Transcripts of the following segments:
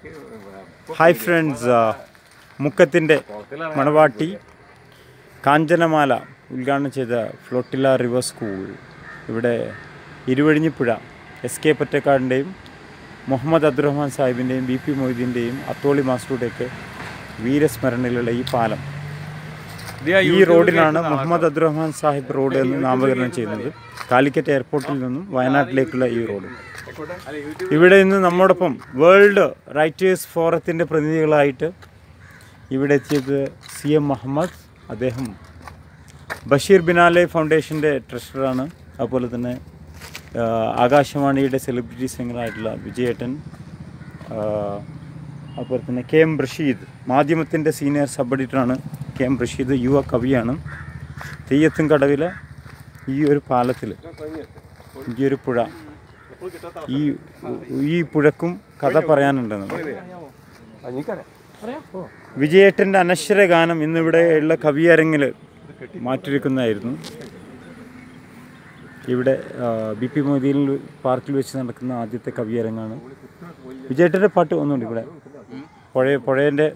Hi friends മുക്കത്തിൻ്റെ മണവാട്ടി കാഞ്ചനമാല ഉദ്ഘാടനം ചെയ്ത ഫ്ലോട്ടില റിവർ സ്കൂൾ ഇവിടെ ഇരുവഴിഞ്ഞിപ്പുഴ എസ് കെ പൊറ്റക്കാടിൻ്റെയും മുഹമ്മദ് അബ്ദുറഹ്മാൻ സാഹിബിൻ്റെയും ബി പി മൊയ്തീൻ്റെയും അത്തോളി മാസ്റ്ററുടെയൊക്കെ വീരസ്മരണയിലുള്ള ഈ പാലം ഈ റോഡിനാണ് മുഹമ്മദ് അബ്ദുറഹ്മാൻ സാഹിബ് റോഡ് എന്ന് നാമകരണം ചെയ്യുന്നത് കാലിക്കറ്റ് എയർപോർട്ടിൽ നിന്നും വയനാട്ടിലേക്കുള്ള ഈ റോഡ് ഇവിടെ ഇന്ന് നമ്മോടൊപ്പം വേൾഡ് റൈറ്റേഴ്സ് ഫോറത്തിൻ്റെ പ്രതിനിധികളായിട്ട് ഇവിടെ എത്തിയത് സി എം മുഹമ്മദ് അദ്ദേഹം ബഷീർ ബിനാലെ ഫൗണ്ടേഷൻ്റെ ട്രഷററാണ് അതുപോലെ തന്നെ ആ, ആകാശവാണിയുടെ സെലിബ്രിറ്റി സിംഗറായിട്ടുള്ള വിജയേട്ടൻ ആ, അതുപോലെ തന്നെ കെ എം റഷീദ് മാധ്യമത്തിൻ്റെ സീനിയർ സബ് എഡിറ്ററാണ് കെ എം റഷീദ് യുവ കവിയാണ് തെയ്യത്തും കടവിലെ ഈ ഒരു പാലത്തിൽ ഈ ഒരു പുഴ ഈ ഈ പുഴക്കും കഥ പറയാനുണ്ട് നമുക്ക് വിജയേട്ടൻ്റെ അനശ്വര ഗാനം ഇന്നിവിടെയുള്ള കവിയരങ്ങിൽ മാറ്റിവെക്കുന്നതായിരുന്നു ഇവിടെ ബി പി മൊയ്തീൻ പാർക്കിൽ വെച്ച് നടക്കുന്ന ആദ്യത്തെ കവിയരങ്ങാണ് വിജയേട്ടൻ്റെ പാട്ട് ഒന്നുണ്ട് ഇവിടെ പുഴ പുഴേൻ്റെ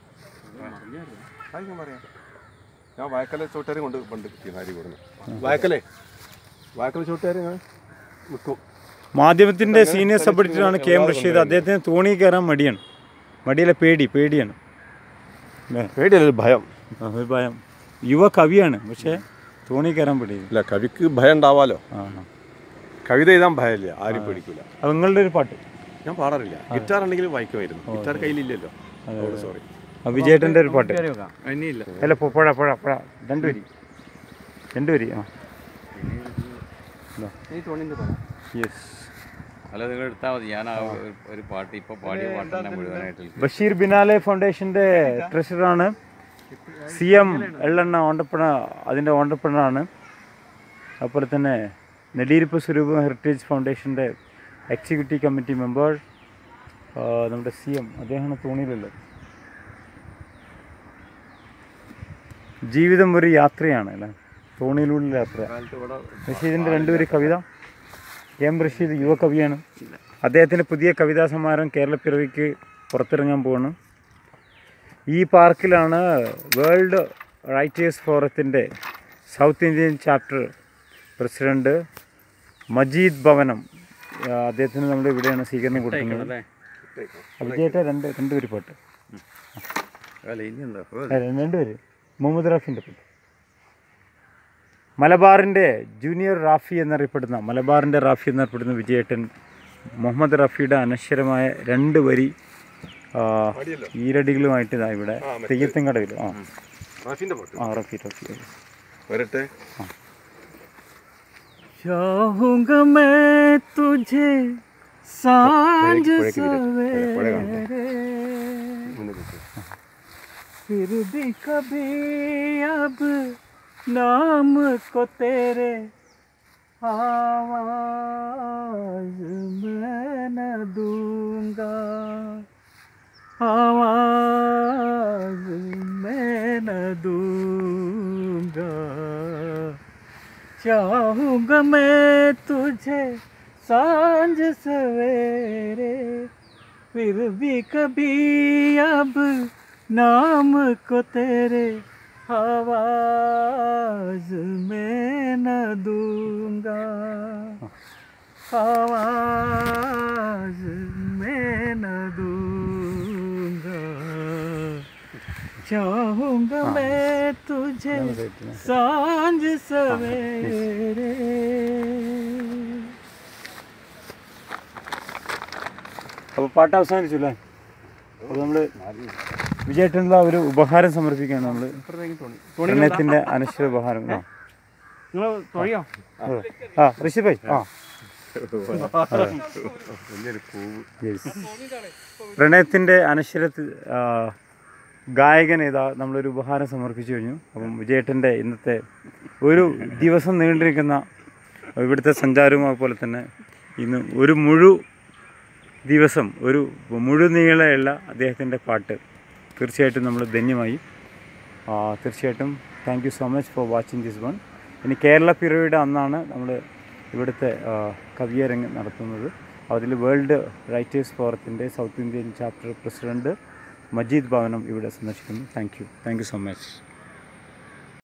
ഞാൻ വായക്കല ചോട്ടുകാരും കൊണ്ട് പണ്ട് കിട്ടിയ കൊടുന്നു വായക്കലേ വായക്കല ചോട്ടുകാരും ഞാൻ നിൽക്കും മാധ്യമത്തിൻ്റെ സീനിയർ സബ് എഡിറ്ററാണ് കെ എം റഷീദ് അദ്ദേഹത്തിന് തോണി കയറാൻ മടിയാണ് മടിയല്ല പേടി പേടിയാണ് അല്ലേ? പേടിയല്ല ഭയം ആ, ഒരു ഭയം യുവ കവിയാണ് പക്ഷേ തോണി കയറാൻ പേടിയില്ല ഇല്ല കവിക്ക് ഭയം ഉണ്ടാവാലോ ആ കവിത എഴുതാൻ ഭയമില്ല ആരും പേടിക്കൂല അപ്പോൾ നിങ്ങളുടെ ഒരു പാട്ട് ഞാൻ പാടാറില്ല ഗിറ്റാർ ഉണ്ടെങ്കിൽ വായിക്കുമായിരുന്നു ഗിറ്റാർ കയ്യിലില്ലല്ലോ സോറി ആ, വിജയേട്ടൻ്റെ ഒരു പാട്ട് അല്ല പു- പുഴ പുഴ പുഴ രണ്ടുപേരി രണ്ടുപേരി ആ യെസ് അല്ല നിങ്ങൾ എടുത്താൽ മതി ഞാൻ ആ ഒരു- ഒരു പാട്ട് ഇപ്പൊ പാടിയ പാട്ട് തന്നെ മുഴുവനായിട്ട് ബഷീർ ബിനാലെ ഫൗണ്ടേഷൻ്റെ ട്രഷറാണ് സി എം എള്ളെണ്ണ ഓണ്ടപ്പണ അതിൻ്റെ ഓണ്ടപ്പണാണ് അതുപോലെ തന്നെ നെടിയിരിപ്പ് സ്വരൂപം ഹെറിറ്റേജ് ഫൗണ്ടേഷൻ്റെ എക്സിക്യൂട്ടീവ് കമ്മിറ്റി മെമ്പർ നമ്മുടെ സി എം അദ്ദേഹമാണ് തോണിയിലുള്ളത് ജീവിതം ഒരു യാത്രയാണ് അല്ലേ തോണിയിലൂടെ യാത്ര റഷീദിൻ്റെ രണ്ടുപേര് കവിത എം റഷീദ് യുവ കവിയാണ് അദ്ദേഹത്തിൻ്റെ പുതിയ കവിതാ സമാരം കേരളപ്പിറവിക്ക് പുറത്തിറങ്ങാൻ പോവാണ് ഈ പാർക്കിലാണ് വേൾഡ് റൈറ്റേഴ്സ് ഫോറത്തിൻ്റെ south Indian chapter president Majeed ഭവനം ആ, അദ്ദേഹത്തിന് നമ്മൾ ഇവിടെയാണ് സ്വീകരണം കൊടുക്കുന്നത് വിജയേട്ട രണ്ട് രണ്ടുപേര് പാട്ട് അല്ല ഇനി എന്താ ആ, രണ്ടുപേര് മുഹമ്മദ് റാഫിൻ്റെ പാട്ട് മലബാറിൻ്റെ ജൂനിയർ റാഫി എന്നറിയപ്പെടുന്ന മലബാറിൻ്റെ റാഫി എന്നറിയപ്പെടുന്ന വിജയേട്ടൻ മുഹമ്മദ് റാഫിയുടെ അനശ്വരമായ രണ്ട് വരി ആ, ഈരടികളുമായിട്ട് ഇതാ ഇവിടെ തെയ്യത്തും കടവിൽ ആ റാഫിന്റെ പാട്ട് ആ റാഫി റാഫി വരട്ടെ चाहूंगा मैं तुझे सांझ सवेरे फिर भी कभी अब नाम को तेरे आवाज मैं न दूंगा आवाज मैं न दूंगा चाहूंगा मैं तुझे सांझ सवेरे फिर भी कभी अब नाम को तेरे आवाज मैं न दूंगा आवाज मैं न दूंगा चाहूंगा मैं तुझे सांझ सवेरे അപ്പോൾ പാട്ട് അവസാനിച്ചില്ലേ അപ്പോൾ നമ്മൾ വിജയേട്ടനുള്ള ഒരു ഉപഹാരം സമർപ്പിക്കുകയാണ് നമ്മൾ പ്രണയത്തിൻ്റെ അനശ്വര ഉപഹാരം ആ നിങ്ങൾ തൊഴിയോ അതെ. ആ ഋഷി ഭായ് ആ Yes. പ്രണയത്തിൻ്റെ അനശ്വരത്തിൽ ആ, ഗായകൻ ഇതാ നമ്മളൊരു ഉപഹാരം സമർപ്പിച്ചു കഴിഞ്ഞു അപ്പം വിജയേട്ടൻ്റെ ഇന്നത്തെ ഒരു ദിവസം നീണ്ടിരിക്കുന്ന ഇവിടുത്തെ സഞ്ചാരവും അതുപോലെ തന്നെ ഇന്ന് ഒരു മുഴു ദിവസം ഒരു മുഴുനീളയുള്ള അദ്ദേഹത്തിൻ്റെ പാട്ട് തീർച്ചയായിട്ടും നമ്മൾ ധന്യമായി ആ, തീർച്ചയായിട്ടും thank you so much for watching this one ഇനി കേരള പിറവിയുടെ അന്നാണ് നമ്മൾ ഇവിടുത്തെ ആ, കവിയരങ്ങ് നടത്തുന്നത് അതിൽ വേൾഡ് റൈറ്റേഴ്സ് ഫോറത്തിൻ്റെ south Indian chapter president Majeed ഭവനം ഇവിടെ സന്ദർശിക്കുന്നു thank you thank you so much